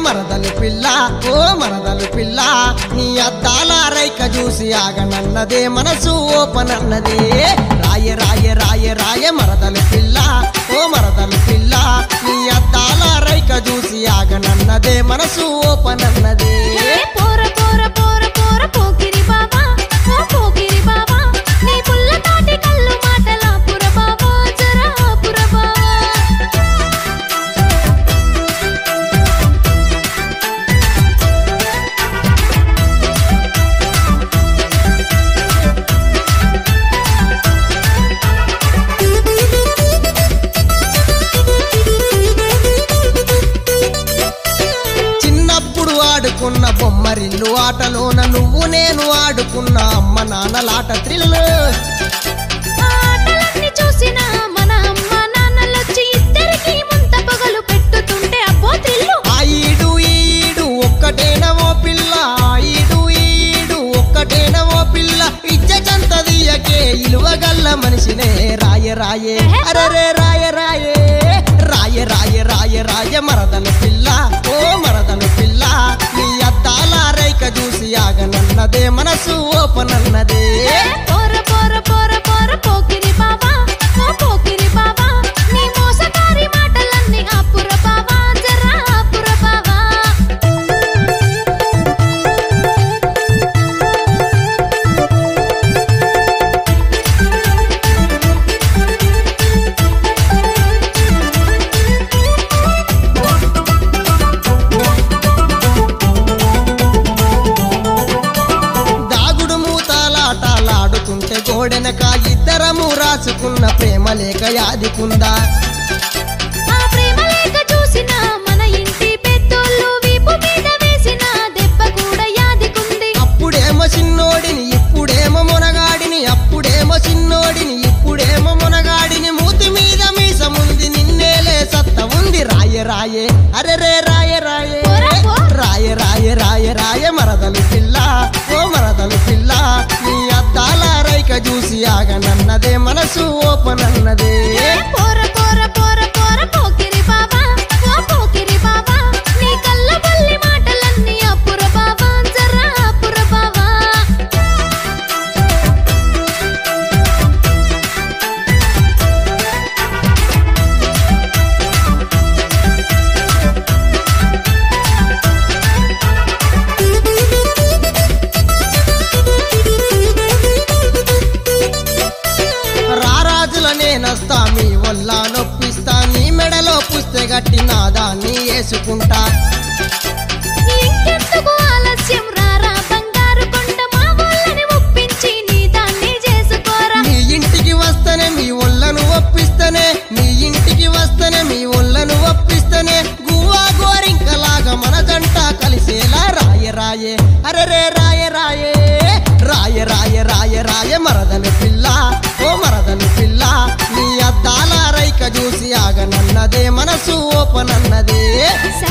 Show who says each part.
Speaker 1: మరదలు పిల్ల ఓ మరదలు పిల్ల నీ అద్దాల రైక చూసి ఆగనన్నదే మనసు ఓపనన్నదే రాయ రాయ రాయ రాయ మరదలు పిల్ల ఓ మరదలు పిల్ల నీ అద్దాల రైక చూసి ఆగనన్నదే మనసు ఓపనన్నదే
Speaker 2: పోర పోర పోర పోర పోకిరి బాబా ఓ పోకిరి బాబా నీ పుల్ల తాటి కళ్ళు మాటల పుర బాబా జరా పుర బాబా
Speaker 1: చిన్నప్పుడు ఆడుకున్న బొమ్మరిల్లు ఆటలోన నువ్వు నేను ఆడుకున్న అమ్మ నాన్నలాట త్రిల్లు
Speaker 2: ఆ ఆటలన్నీ చూసిన మన అమ్మ నాన్నలొచ్చి ఇద్దరికి ముంత పగలు పెట్టుతుంటే అబ్బో త్రిల్లు
Speaker 1: ఆ ఈడు ఈ ఈడు ఒక్కటేనవో పిల్ల ఆ ఈడు ఈ ఈడు ఒక్కటేనవో పిల్ల ఇచ్చచంత దియకే ఇలువగల్ల మనిషినే రాయ రాయే అరరే రాయ రాయే రాయ రాయ రాయ రాయ మరదలు పిల్ల ఓ మరదలు పిల్ల నీ అద్దాల రైక చూసి ఆగనన్నదే మనసు ఓపనన్నదే
Speaker 2: పోర పోర పోర పోర పోకిరి బాబా ఓ పోకిరి బాబా నీ మోసకారి మాటలన్నీ ఆపుర బాబా జరా ఆపుర బాబా
Speaker 1: దాగుడు మూతాలాటలాడుతుంటే గోడెనక ఇద్దరము రాసుకున్న ప్రేమ లేక యాదికుందా
Speaker 2: ఆ ప్రేమ లేక చూసిన మన ఇంటి పెద్దోళ్ళు వీపు మీద వేసిన దెబ్బ కూడా యాదికుంది
Speaker 1: అప్పుడేమో చిన్నోడిని ఇప్పుడేమో మునగాడిని అప్పుడేమో చిన్నోడిని ఇప్పుడేమో మునగాడిని మూతి మీద మీసముంది నిన్నేలే సత్త ఉంది రాయ రాయే అరే రే రాయ రాయే
Speaker 2: పోరా, పో.
Speaker 1: రాయ రాయ రాయ రాయ మరదలు పిల్ల ఓ మరదలు పిల్ల నీ అద్దాల రైక చూసి ఆగనన్నదే మనసు ఓపనన్నదే
Speaker 2: పోర పోర పోర పోర పోకిరి బాబా ఓ పోకిరి బాబా నీ కళ్ళ బల్లి మాటలన్నీ అపుర బాబా జరా అపుర బాబా
Speaker 1: రారాజుల నేనొస్తా మీ వల్ల నొప్పిస్తా నీ మెడలో పుస్తే గట్టి నా దాన్ని వేసుకుంటా
Speaker 2: ఇంకెందుకు ఆలస్యం రారా బంగారు కొండ మా వాళ్ళని ఒప్పించి నీ దాన్ని చేసుకోరా
Speaker 1: మీ ఇంటికి వస్తేనే మీ ఒళ్ళను ఒప్పిస్తేనే మీ ఇంటికి వస్తేనే మీ ఒళ్ళను ఒప్పిస్తేనే గువ్వా గోరింకలాగా మన జంట కలిసేలా రాయ రాయే అరే రే రాయ రాయే రాయ రాయ రాయ రాయ మరదలు పిల్ల ఓ మరదలు పిల్ల నీ అద్దాల రైక చూసి ఆగనన్నదే మనసు ఓపనన్నదే
Speaker 2: స